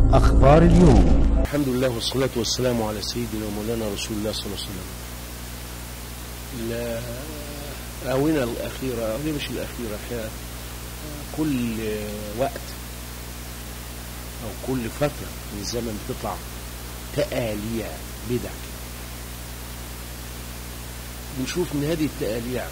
أخبار اليوم الحمد لله والصلاة والسلام على سيدنا ومولانا رسول الله صلى الله عليه وسلم الآونة الأخيرة أو مش الأخيرة هي كل وقت أو كل فترة من الزمن بتطلع تآليع بدع بنشوف من هذه التآليع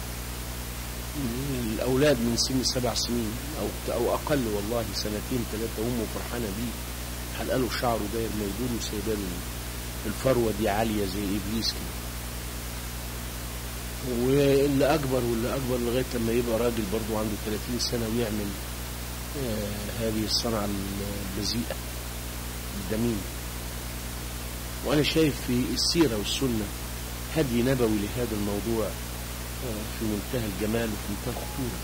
الأولاد من سن سبع سنين أو أو أقل والله سنتين ثلاثة أمه فرحانة بيه حلقله شعره داير ميدون وسايباله الفروة دي عالية زي إبليس كده واللي أكبر واللي أكبر لغاية لما يبقى راجل برضه عنده 30 سنة ويعمل آه هذه الصنعة البذيئة الدميمة وأنا شايف في السيرة والسنة هدي نبوي لهذا الموضوع في منتهى الجمال وفي منتهى الخطورة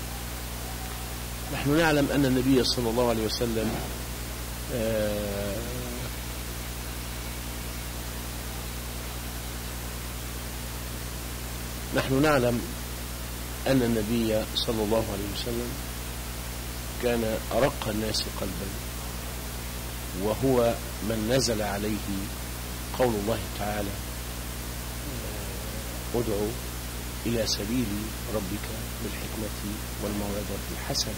نحن نعلم أن النبي صلى الله عليه وسلم نحن نعلم أن النبي صلى الله عليه وسلم كان أرق الناس قلبا وهو من نزل عليه قول الله تعالى ادعو إلى سبيل ربك بالحكمة والموعظة الحسنة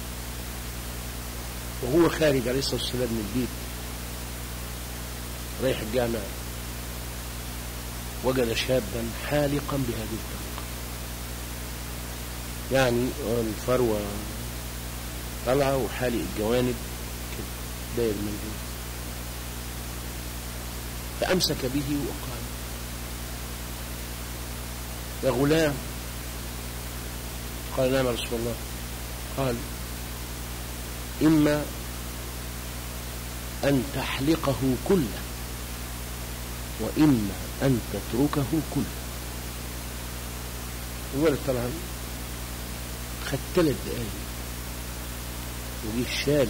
وهو خارج عليه الصلاة والسلام من البيت رايح الجامع وجد شابا حالقا بهذه الطريقة يعني الفروة طلعة وحالق الجوانب كده داير من البيت فأمسك به وقال يا غلام قال نعم يا رسول الله قال إما أن تحلقه كله وإما أن تتركه كله الولد طبعا خد ثلاث دقايق وجه شال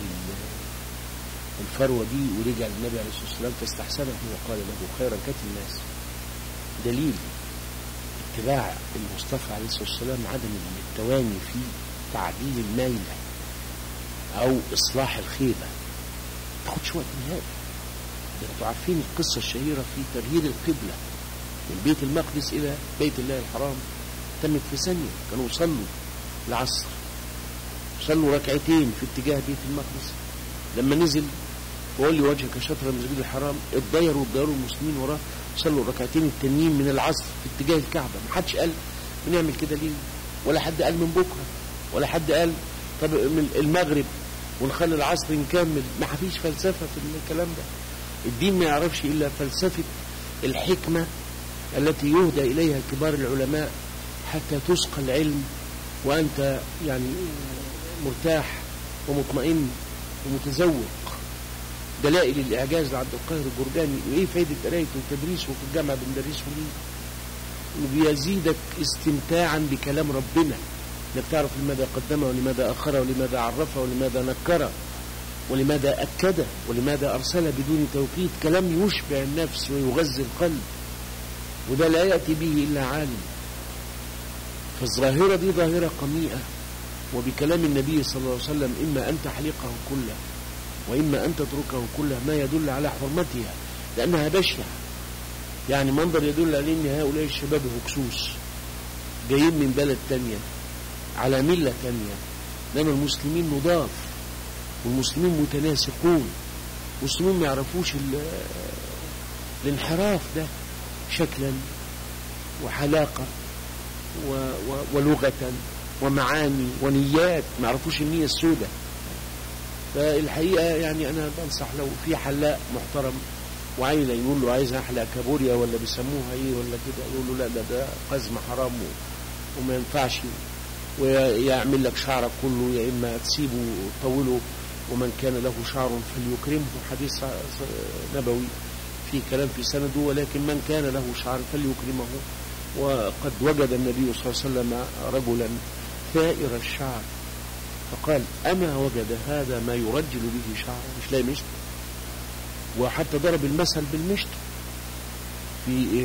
الفروة دي ورجع للنبي عليه الصلاة والسلام فاستحسنه وقال له خيرا كت الناس دليل اتباع المصطفى عليه الصلاة والسلام عدم التواني في تعديل الميلة أو إصلاح الخيبة تاخدش وقت نهائي ده انتوا عارفين القصة الشهيرة في تغيير القبلة من بيت المقدس إلى بيت الله الحرام تمت في ثانية كانوا يصلوا العصر صلوا ركعتين في اتجاه بيت المقدس لما نزل وقال لي وجهك شطر المسجد الحرام اتضيروا اتضيروا المسلمين وراه صلوا الركعتين التانيين من العصر في اتجاه الكعبة ما حدش قال بنعمل كده ليه ولا حد قال من بكرة ولا حد قال طب من المغرب ونخلي العصر نكمل ما فيش فلسفة في الكلام ده الدين ما يعرفش إلا فلسفة الحكمة التي يهدى إليها كبار العلماء حتى تسقى العلم وأنت يعني مرتاح ومطمئن ومتزوق دلائل الإعجاز لعبد القاهر الجرجاني وإيه فايدة قرايته وتدريسه في الجامعة بندرسه ليه بيزيدك استمتاعا بكلام ربنا انك تعرف لماذا قدمه ولماذا أخره ولماذا عرفه ولماذا نكره ولماذا أكده ولماذا أرسل بدون توقيت كلام يشبع النفس ويغذي القلب وده لا يأتي به إلا عالم فالظاهرة دي ظاهرة قميئة وبكلام النبي صلى الله عليه وسلم إما أن تحلقه كله وإما أن تتركه كله ما يدل على حرمتها لأنها بشعة يعني منظر يدل عليه أن هؤلاء الشباب هكسوس جايين من بلد تانية على ملة تانية لأن المسلمين نضاف والمسلمين متناسقون المسلمين ما يعرفوش الانحراف ده شكلا وحلاقة و و ولغة ومعاني ونيات ما يعرفوش النية السوداء فالحقيقة يعني أنا بنصح لو في حلاق محترم وعيلة يقول له عايز أحلق كابوريا ولا بيسموها إيه ولا كده يقول له لا ده ده قزم حرام وما ينفعش ويعمل لك شعرك كله يا إما تسيبه طوله ومن كان له شعر فليكرمه حديث نبوي في كلام في سنده ولكن من كان له شعر فليكرمه وقد وجد النبي صلى الله عليه وسلم رجلا ثائر الشعر فقال أما وجد هذا ما يرجل به شعره مش لاقي مشط وحتى ضرب المثل بالمشط في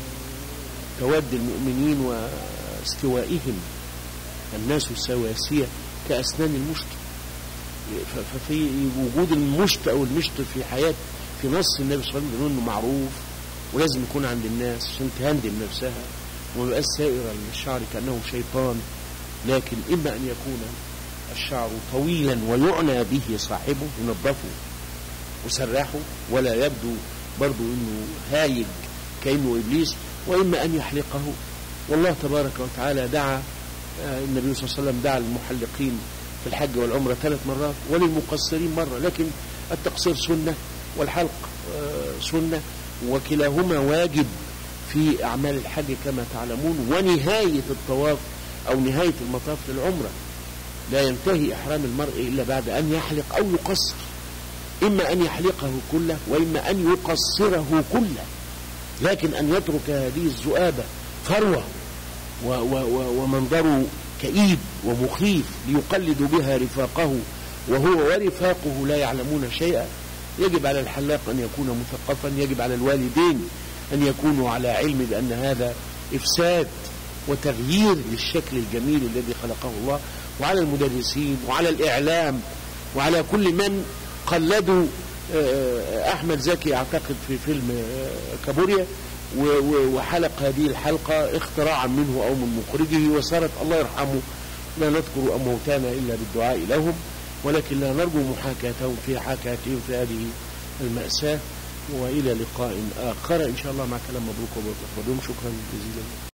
تواد المؤمنين واستوائهم الناس سواسية كأسنان المشط ف- ففي وجود المشط او المشط في حياه في نص النبي صلى الله عليه وسلم انه معروف ولازم يكون عند الناس عشان تهندم نفسها وما يبقاش سائرا للشعر كانه شيطان لكن اما ان يكون الشعر طويلا ويعنى به صاحبه ينظفه وسرحه ولا يبدو برضو انه هايج كانه ابليس واما ان يحلقه والله تبارك وتعالى دعا آه، النبي صلى الله عليه وسلم دعا المحلقين في الحج والعمره ثلاث مرات وللمقصرين مره لكن التقصير سنه والحلق آه، سنه وكلاهما واجب في اعمال الحج كما تعلمون ونهايه الطواف او نهايه المطاف للعمره لا ينتهي احرام المرء الا بعد ان يحلق او يقصر اما ان يحلقه كله واما ان يقصره كله لكن ان يترك هذه الذؤابه فروه و و و ومنظره كئيب ومخيف ليقلد بها رفاقه وهو ورفاقه لا يعلمون شيئا يجب على الحلاق ان يكون مثقفا يجب على الوالدين ان يكونوا على علم بان هذا افساد وتغيير للشكل الجميل الذي خلقه الله وعلى المدرسين وعلى الاعلام وعلى كل من قلدوا آه، احمد زكي اعتقد في فيلم آه، كابوريا و- و- وحلق هذه الحلقه اختراعا منه او من مخرجه وصارت الله يرحمه لا نذكر موتانا الا بالدعاء لهم ولكن لا نرجو محاكاتهم في حكاتهم في هذه المأساة وإلى لقاء آخر إن شاء الله مع كلام مبروك وبركة شكرا جزيلا